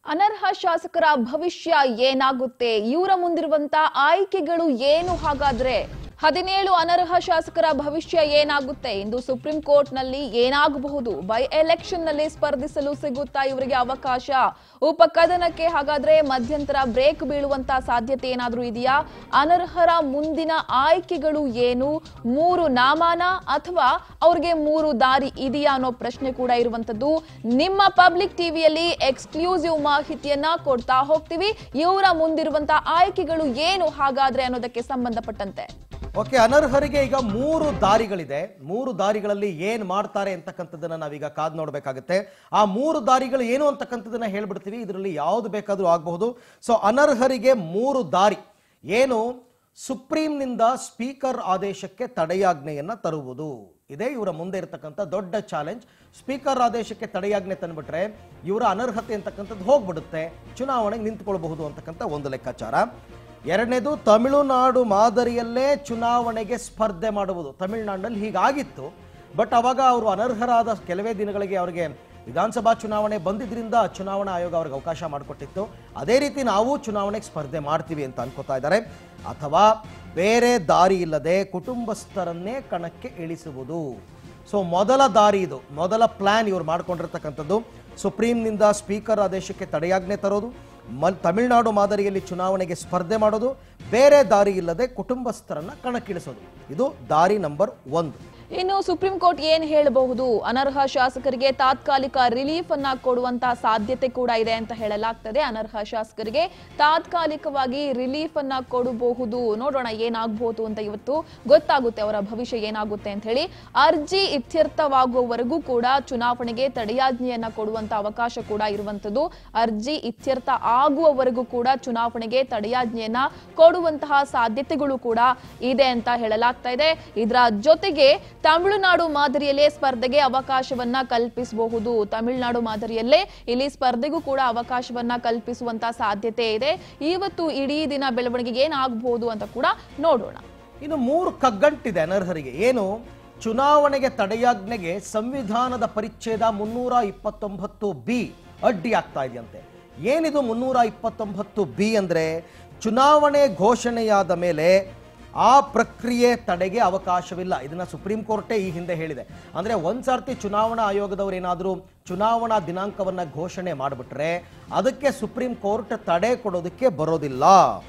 ಅನರ್ಹ ಶಾಸಕರ ಭವಿಷ್ಯ ಏನಾಗುತ್ತೆ ಇವರ ಮುಂದಿರುವಂತ ಆಯ್ಕೆಗಳು ಏನು ಹಾಗಾದ್ರೆ ಹದಿನೇಳು ಅನರ್ಹ ಶಾಸಕರ ಭವಿಷ್ಯ ಏನಾಗುತ್ತೆ ಇಂದು ಸುಪ್ರೀಂ ಕೋರ್ಟ್ ನಲ್ಲಿ ಏನಾಗಬಹುದು ಬೈ ಎಲೆಕ್ಷನ್ ನಲ್ಲಿ ಸ್ಪರ್ಧಿಸಲು ಸಿಗುತ್ತಾ ಇವರಿಗೆ ಅವಕಾಶ ಉಪಕದನಕ್ಕೆ ಹಾಗಾದ್ರೆ ಮಧ್ಯಂತರ ಬ್ರೇಕ್ ಬೀಳುವಂತ ಸಾಧ್ಯತೆ ಏನಾದ್ರೂ ಇದೆಯಾ ಅನರ್ಹರ ಮುಂದಿನ ಆಯ್ಕೆಗಳು ಏನು ಮೂರು ನಾಮಾನ ಅಥವಾ ಅವ್ರಿಗೆ ಮೂರು ದಾರಿ ಇದೆಯಾ ಅನ್ನೋ ಪ್ರಶ್ನೆ ಕೂಡ ಇರುವಂತದ್ದು ನಿಮ್ಮ ಪಬ್ಲಿಕ್ ಟಿವಿಯಲ್ಲಿ ಎಕ್ಸ್ಕ್ಲೂಸಿವ್ ಮಾಹಿತಿಯನ್ನ ಕೊಡ್ತಾ ಹೋಗ್ತೀವಿ ಇವರ ಮುಂದಿರುವಂತ ಆಯ್ಕೆಗಳು ಏನು ಹಾಗಾದ್ರೆ ಅನ್ನೋದಕ್ಕೆ ಸಂಬಂಧಪಟ್ಟಂತೆ ಓಕೆ ಅನರ್ಹರಿಗೆ ಈಗ ಮೂರು ದಾರಿಗಳಿದೆ ಮೂರು ದಾರಿಗಳಲ್ಲಿ ಏನ್ ಮಾಡ್ತಾರೆ ಅಂತಕ್ಕಂಥದ್ದನ್ನ ನಾವೀಗ ಕಾದ್ ನೋಡ್ಬೇಕಾಗುತ್ತೆ ಆ ಮೂರು ದಾರಿಗಳು ಏನು ಅಂತಕ್ಕಂಥದ್ದನ್ನ ಹೇಳ್ಬಿಡ್ತೀವಿ ಇದರಲ್ಲಿ ಯಾವ್ದು ಬೇಕಾದ್ರೂ ಆಗಬಹುದು ಸೊ ಅನರ್ಹರಿಗೆ ಮೂರು ದಾರಿ ಏನು ಸುಪ್ರೀಂನಿಂದ ಸ್ಪೀಕರ್ ಆದೇಶಕ್ಕೆ ತಡೆಯಾಜ್ಞೆಯನ್ನ ತರುವುದು ಇದೇ ಇವರ ಮುಂದೆ ಇರತಕ್ಕಂಥ ದೊಡ್ಡ ಚಾಲೆಂಜ್ ಸ್ಪೀಕರ್ ಆದೇಶಕ್ಕೆ ತಡೆಯಾಜ್ಞೆ ತಂದ್ಬಿಟ್ರೆ ಇವರ ಅನರ್ಹತೆ ಅಂತಕ್ಕಂಥದ್ದು ಹೋಗ್ಬಿಡುತ್ತೆ ಚುನಾವಣೆಗೆ ನಿಂತ್ಕೊಳ್ಬಹುದು ಅಂತಕ್ಕಂಥ ಒಂದು ಲೆಕ್ಕಾಚಾರ ಎರಡನೇದು ತಮಿಳುನಾಡು ಮಾದರಿಯಲ್ಲೇ ಚುನಾವಣೆಗೆ ಸ್ಪರ್ಧೆ ಮಾಡುವುದು ತಮಿಳುನಾಡಿನಲ್ಲಿ ಹೀಗಾಗಿತ್ತು ಬಟ್ ಅವಾಗ ಅವರು ಅನರ್ಹರಾದ ಕೆಲವೇ ದಿನಗಳಿಗೆ ಅವರಿಗೆ ವಿಧಾನಸಭಾ ಚುನಾವಣೆ ಬಂದಿದ್ರಿಂದ ಚುನಾವಣಾ ಆಯೋಗ ಅವ್ರಿಗೆ ಅವಕಾಶ ಮಾಡಿಕೊಟ್ಟಿತ್ತು ಅದೇ ರೀತಿ ನಾವು ಚುನಾವಣೆಗೆ ಸ್ಪರ್ಧೆ ಮಾಡ್ತೀವಿ ಅಂತ ಅನ್ಕೋತಾ ಇದ್ದಾರೆ ಅಥವಾ ಬೇರೆ ದಾರಿ ಇಲ್ಲದೆ ಕುಟುಂಬಸ್ಥರನ್ನೇ ಕಣಕ್ಕೆ ಇಳಿಸುವುದು ಸೊ ಮೊದಲ ದಾರಿ ಇದು ಮೊದಲ ಪ್ಲಾನ್ ಇವ್ರು ಮಾಡ್ಕೊಂಡಿರ್ತಕ್ಕಂಥದ್ದು ಸುಪ್ರೀಂನಿಂದ ಸ್ಪೀಕರ್ ಆದೇಶಕ್ಕೆ ತಡೆಯಾಜ್ಞೆ ತರೋದು ಮಲ್ ತಮಿಳುನಾಡು ಮಾದರಿಯಲ್ಲಿ ಚುನಾವಣೆಗೆ ಸ್ಪರ್ಧೆ ಮಾಡೋದು ಬೇರೆ ದಾರಿ ಇಲ್ಲದೆ ಕುಟುಂಬಸ್ಥರನ್ನ ಕಣಕ್ಕಿಳಿಸೋದು ಇದು ದಾರಿ ನಂಬರ್ ಒಂದು ಇನ್ನು ಸುಪ್ರೀಂ ಕೋರ್ಟ್ ಏನ್ ಹೇಳಬಹುದು ಅನರ್ಹ ಶಾಸಕರಿಗೆ ತಾತ್ಕಾಲಿಕ ರಿಲೀಫ್ ಅನ್ನ ಕೊಡುವಂತ ಸಾಧ್ಯತೆ ಕೂಡ ಇದೆ ಅಂತ ಹೇಳಲಾಗ್ತದೆ ಅನರ್ಹ ಶಾಸಕರಿಗೆ ತಾತ್ಕಾಲಿಕವಾಗಿ ರಿಲೀಫ್ ಅನ್ನ ಕೊಡಬಹುದು ನೋಡೋಣ ಏನಾಗಬಹುದು ಅಂತ ಇವತ್ತು ಗೊತ್ತಾಗುತ್ತೆ ಅವರ ಭವಿಷ್ಯ ಏನಾಗುತ್ತೆ ಅಂತ ಹೇಳಿ ಅರ್ಜಿ ಇತ್ಯರ್ಥವಾಗುವವರೆಗೂ ಕೂಡ ಚುನಾವಣೆಗೆ ತಡೆಯಾಜ್ಞೆಯನ್ನ ಕೊಡುವಂತ ಅವಕಾಶ ಕೂಡ ಇರುವಂತದ್ದು ಅರ್ಜಿ ಇತ್ಯರ್ಥ ಆಗುವವರೆಗೂ ಕೂಡ ಚುನಾವಣೆಗೆ ತಡೆಯಾಜ್ಞೆಯನ್ನ ಕೊಡುವಂತಹ ಸಾಧ್ಯತೆಗಳು ಕೂಡ ಇದೆ ಅಂತ ಹೇಳಲಾಗ್ತಾ ಇದೆ ಇದರ ಜೊತೆಗೆ ತಮಿಳುನಾಡು ಮಾದರಿಯಲ್ಲೇ ಸ್ಪರ್ಧೆಗೆ ಅವಕಾಶವನ್ನ ಕಲ್ಪಿಸಬಹುದು ತಮಿಳುನಾಡು ಮಾದರಿಯಲ್ಲೇ ಇಲ್ಲಿ ಸ್ಪರ್ಧೆಗೂ ಕೂಡ ಅವಕಾಶವನ್ನ ಕಲ್ಪಿಸುವಂತ ಸಾಧ್ಯತೆ ಇದೆ ಇವತ್ತು ಇಡೀ ದಿನ ಬೆಳವಣಿಗೆಗೆ ಏನಾಗಬಹುದು ಅಂತ ಕೂಡ ನೋಡೋಣ ಇನ್ನು ಮೂರು ಕಗ್ಗಂಟಿದೆ ಅನರ್ಹರಿಗೆ ಏನು ಚುನಾವಣೆಗೆ ತಡೆಯಾಜ್ಞೆಗೆ ಸಂವಿಧಾನದ ಪರಿಚ್ಛೇದ ಮುನ್ನೂರ ಇಪ್ಪತ್ತೊಂಬತ್ತು ಬಿ ಅಡ್ಡಿ ಆಗ್ತಾ ಇದೆಯಂತೆ ಏನಿದು ಮುನ್ನೂರ ಇಪ್ಪತ್ತೊಂಬತ್ತು ಬಿ ಅಂದ್ರೆ ಚುನಾವಣೆ ಘೋಷಣೆಯಾದ ಮೇಲೆ ಆ ಪ್ರಕ್ರಿಯೆ ತಡೆಗೆ ಅವಕಾಶವಿಲ್ಲ ಇದನ್ನ ಸುಪ್ರೀಂ ಕೋರ್ಟೇ ಈ ಹಿಂದೆ ಹೇಳಿದೆ ಅಂದ್ರೆ ಒಂದ್ಸರ್ತಿ ಚುನಾವಣಾ ಆಯೋಗದವರು ಏನಾದರೂ ಚುನಾವಣಾ ದಿನಾಂಕವನ್ನ ಘೋಷಣೆ ಮಾಡಿಬಿಟ್ರೆ ಅದಕ್ಕೆ ಸುಪ್ರೀಂ ಕೋರ್ಟ್ ತಡೆ ಕೊಡೋದಕ್ಕೆ ಬರೋದಿಲ್ಲ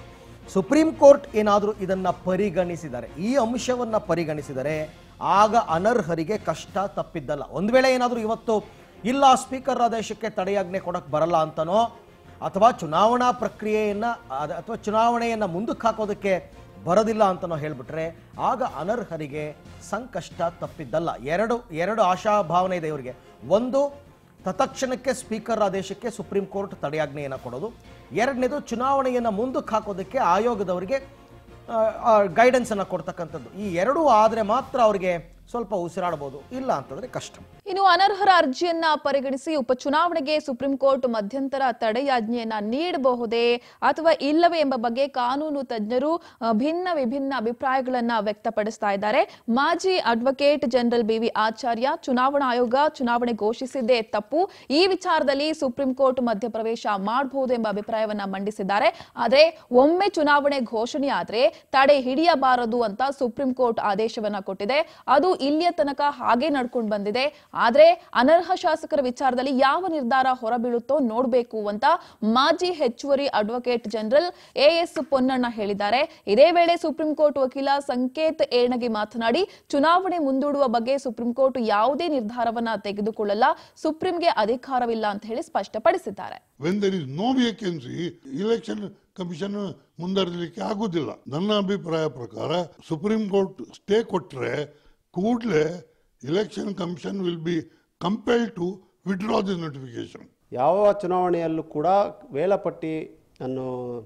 ಸುಪ್ರೀಂ ಕೋರ್ಟ್ ಏನಾದರೂ ಇದನ್ನ ಪರಿಗಣಿಸಿದರೆ ಈ ಅಂಶವನ್ನ ಪರಿಗಣಿಸಿದರೆ ಆಗ ಅನರ್ಹರಿಗೆ ಕಷ್ಟ ತಪ್ಪಿದ್ದಲ್ಲ ಒಂದು ವೇಳೆ ಏನಾದರೂ ಇವತ್ತು ಇಲ್ಲ ಸ್ಪೀಕರ್ ಆದೇಶಕ್ಕೆ ತಡೆಯಾಜ್ಞೆ ಕೊಡಕ್ ಬರಲ್ಲ ಅಂತನೋ ಅಥವಾ ಚುನಾವಣಾ ಪ್ರಕ್ರಿಯೆಯನ್ನ ಅದ- ಅಥವಾ ಚುನಾವಣೆಯನ್ನ ಮುಂದಕ್ಕೆ ಹಾಕೋದಕ್ಕೆ ಬರೋದಿಲ್ಲ ಅಂತನೋ ಹೇಳ್ಬಿಟ್ರೆ ಆಗ ಅನರ್ಹರಿಗೆ ಸಂಕಷ್ಟ ತಪ್ಪಿದ್ದಲ್ಲ ಎರಡು ಎರಡು ಆಶಾಭಾವನೆ ಇದೆ ಇವರಿಗೆ ಒಂದು ತತ್ಕ್ಷಣಕ್ಕೆ ಸ್ಪೀಕರ್ ಆದೇಶಕ್ಕೆ ಸುಪ್ರೀಂ ಕೋರ್ಟ್ ತಡೆಯಾಜ್ಞೆಯನ್ನು ಕೊಡೋದು ಎರಡನೇದು ಚುನಾವಣೆಯನ್ನು ಮುಂದಕ್ಕೆ ಹಾಕೋದಕ್ಕೆ ಆಯೋಗದವರಿಗೆ ಗೈಡೆನ್ಸ್ ಅನ್ನು ಕೊಡ್ತಕ್ಕಂಥದ್ದು ಈ ಎರಡೂ ಆದರೆ ಮಾತ್ರ ಅವರಿಗೆ ಸ್ವಲ್ಪ ಉಸಿರಾಡಬಹುದು ಇಲ್ಲ ಅಂತಂದ್ರೆ ಕಷ್ಟ ಇನ್ನು ಅನರ್ಹರ ಅರ್ಜಿಯನ್ನ ಪರಿಗಣಿಸಿ ಉಪಚುನಾವಣೆಗೆ ಸುಪ್ರೀಂ ಕೋರ್ಟ್ ಮಧ್ಯಂತರ ತಡೆಯಾಜ್ಞೆಯನ್ನ ನೀಡಬಹುದೇ ಅಥವಾ ಇಲ್ಲವೇ ಎಂಬ ಬಗ್ಗೆ ಕಾನೂನು ತಜ್ಞರು ಅಹ್, ಭಿನ್ನ ವಿಭಿನ್ನ ಅಭಿಪ್ರಾಯಗಳನ್ನ ವ್ಯಕ್ತಪಡಿಸ್ತಾ ಇದ್ದಾರೆ ಮಾಜಿ ಅಡ್ವೊಕೇಟ್ ಜನರಲ್ ಬಿವಿ ಆಚಾರ್ಯ ಚುನಾವಣಾ ಆಯೋಗ ಚುನಾವಣೆ ಘೋಷಿಸಿದ್ದೇ ತಪ್ಪು ಈ ವಿಚಾರದಲ್ಲಿ ಸುಪ್ರೀಂ ಕೋರ್ಟ್ ಮಧ್ಯಪ್ರವೇಶ ಮಾಡಬಹುದು ಎಂಬ ಅಭಿಪ್ರಾಯವನ್ನ ಮಂಡಿಸಿದ್ದಾರೆ ಆದರೆ ಒಮ್ಮೆ ಚುನಾವಣೆ ಘೋಷಣೆ ಆದ್ರೆ ತಡೆ ಹಿಡಿಯಬಾರದು ಅಂತ ಸುಪ್ರೀಂ ಕೋರ್ಟ್ ಆದೇಶವನ್ನ ಕೊಟ್ಟಿದೆ ಅದು ಇಲ್ಲಿಯ ತನಕ ಹಾಗೆ ನಡ್ಕೊಂಡು ಬಂದಿದೆ ಆದ್ರೆ ಅನರ್ಹ ಶಾಸಕರ ವಿಚಾರದಲ್ಲಿ ಯಾವ ನಿರ್ಧಾರ ಹೊರಬೀಳುತ್ತೋ ನೋಡಬೇಕು ಅಂತ ಮಾಜಿ ಹೆಚ್ಚುವರಿ advocate general A S Ponnanna ಹೇಳಿದ್ದಾರೆ ಇದೇ ವೇಳೆ ಸುಪ್ರೀಂ ಕೋರ್ಟ್ ವಕೀಲ ಸಂಕೇತ್ ಏಣಗಿ ಮಾತನಾಡಿ ಚುನಾವಣೆ ಮುಂದೂಡುವ ಬಗ್ಗೆ ಸುಪ್ರೀಂ ಕೋರ್ಟ್ ಯಾವುದೇ ನಿರ್ಧಾರವನ್ನ ತೆಗೆದುಕೊಳ್ಳಲ್ಲ ಸುಪ್ರೀಂಗೆ ಅಧಿಕಾರವಿಲ್ಲ ಅಂತ ಹೇಳಿ ಸ್ಪಷ್ಟಪಡಿಸಿದ್ದಾರೆ when there is no vacancy election commission ಮುಂದುವರಿಲಿಕ್ಕೆ ಆಗುದಿಲ್ಲ ನನ್ನ ಅಭಿಪ್ರಾಯ ಪ್ರಕಾರ ಸುಪ್ರೀಂ ಕೋರ್ಟ್ ಸ್ಟೇ ಕೊಟ್ರೆ ಕೂಡಲೇ election commission will be compel to withdraw the notification ಯಾವ ಚುನಾವಣೆಯಲ್ಲೂ ಕೂಡ ವೇಳಾಪಟ್ಟಿ ಅನ್ನು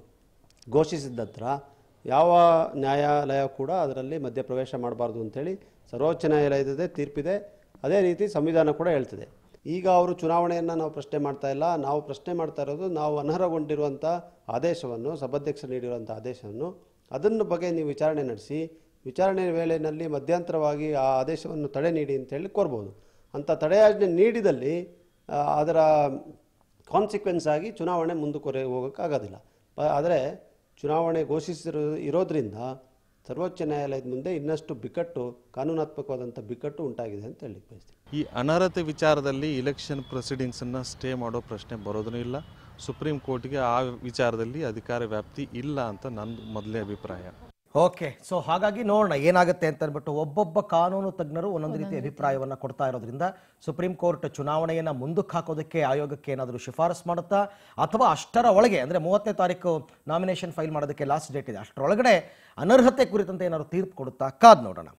ಘೋಷಿಸಿದ ನಂತರ ಯಾವ ನ್ಯಾಯಾಲಯ ಕೂಡ ಅದರಲ್ಲಿ ಮಧ್ಯಪ್ರವೇಶ ಮಾಡಬಾರ್ದು ಅಂತೇಳಿ ಸರ್ವೋಚ್ಚ ನ್ಯಾಯಾಲಯದ ತೀರ್ಪಿದೆ ಅದೇ ರೀತಿ ಸಂವಿಧಾನ ಕೂಡ ಹೇಳ್ತಿದೆ ಈಗ ಅವರು ಚುನಾವಣೆಯನ್ನು ನಾವು ಪ್ರಶ್ನೆ ಮಾಡ್ತಾ ಇಲ್ಲ ನಾವು ಪ್ರಶ್ನೆ ಮಾಡ್ತಾ ಇರೋದು ನಾವು ಅನರ್ಹಗೊಂಡಿರುವಂಥ ಆದೇಶವನ್ನು ಸಭಾಧ್ಯಕ್ಷರು ನೀಡಿರುವಂಥ ಆದೇಶವನ್ನು ಅದನ್ನು ಬಗ್ಗೆ ನೀವು ವಿಚಾರಣೆ ನಡೆಸಿ ವಿಚಾರಣೆ ವೇಳೆಯಲ್ಲಿ ಮಧ್ಯಂತರವಾಗಿ ಆ ಆದೇಶವನ್ನು ತಡೆ ನೀಡಿ ಅಂತೇಳಿ ಕೋರ್ಬೋದು ಅಂಥ ತಡೆಯಾಜ್ಞೆ ನೀಡಿದಲ್ಲಿ ಆ, ಅದರ ಕಾನ್ಸಿಕ್ವೆನ್ಸ್ ಆಗಿ ಚುನಾವಣೆ ಮುಂದುವರೆ ಹೋಗೋಕ್ಕಾಗೋದಿಲ್ಲ ಪ- ಆದರೆ ಚುನಾವಣೆ ಘೋಷಿಸಿರೋ ಇರೋದ್ರಿಂದ ಸರ್ವೋಚ್ಚ ನ್ಯಾಯಾಲಯದ ಮುಂದೆ ಇನ್ನಷ್ಟು ಬಿಕ್ಕಟ್ಟು ಕಾನೂನಾತ್ಮಕವಾದಂಥ ಬಿಕ್ಕಟ್ಟು ಉಂಟಾಗಿದೆ ಅಂತ ಹೇಳಲಿಕ್ಕೆ ಬಯಸ್ತೀನಿ ಈ ಅನರ್ಹತೆ ವಿಚಾರದಲ್ಲಿ ಇಲೆಕ್ಷನ್ ಪ್ರೊಸೀಡಿಂಗ್ಸನ್ನು ಸ್ಟೇ ಮಾಡೋ ಪ್ರಶ್ನೆ ಬರೋದೂ ಇಲ್ಲ ಸುಪ್ರೀಂ ಕೋರ್ಟ್ಗೆ ಆ ವಿಚಾರದಲ್ಲಿ ಅಧಿಕಾರ ವ್ಯಾಪ್ತಿ ಇಲ್ಲ ಅಂತ ನಂದು ಮೊದಲನೇ ಅಭಿಪ್ರಾಯ ಓಕೆ ಸೊ ಹಾಗಾಗಿ ನೋಡೋಣ ಏನಾಗುತ್ತೆ ಅಂತ ಅಂದ್ಬಿಟ್ಟು ಒಬ್ಬೊಬ್ಬ ಕಾನೂನು ತಜ್ಞರು ಒಂದೊಂದು ರೀತಿ ಅಭಿಪ್ರಾಯವನ್ನ ಕೊಡ್ತಾ ಇರೋದ್ರಿಂದ ಸುಪ್ರೀಂ ಕೋರ್ಟ್ ಚುನಾವಣೆಯನ್ನ ಮುಂದಕ್ಕೆ ಹಾಕೋದಕ್ಕೆ ಆಯೋಗಕ್ಕೆ ಏನಾದರೂ ಶಿಫಾರಸ್ ಮಾಡುತ್ತಾ ಅಥವಾ ಅಷ್ಟರ ಒಳಗೆ ಅಂದ್ರೆ ಮೂವತ್ತನೇ ತಾರೀಕು ನಾಮಿನೇಷನ್ ಫೈಲ್ ಮಾಡೋದಕ್ಕೆ ಲಾಸ್ಟ್ ಡೇಟ್ ಇದೆ ಅಷ್ಟರೊಳಗಡೆ ಅನರ್ಹತೆ ಕುರಿತಂತೆ ಏನಾದ್ರು ತೀರ್ಪು ಕೊಡುತ್ತಾ ಕಾದ್ ನೋಡೋಣ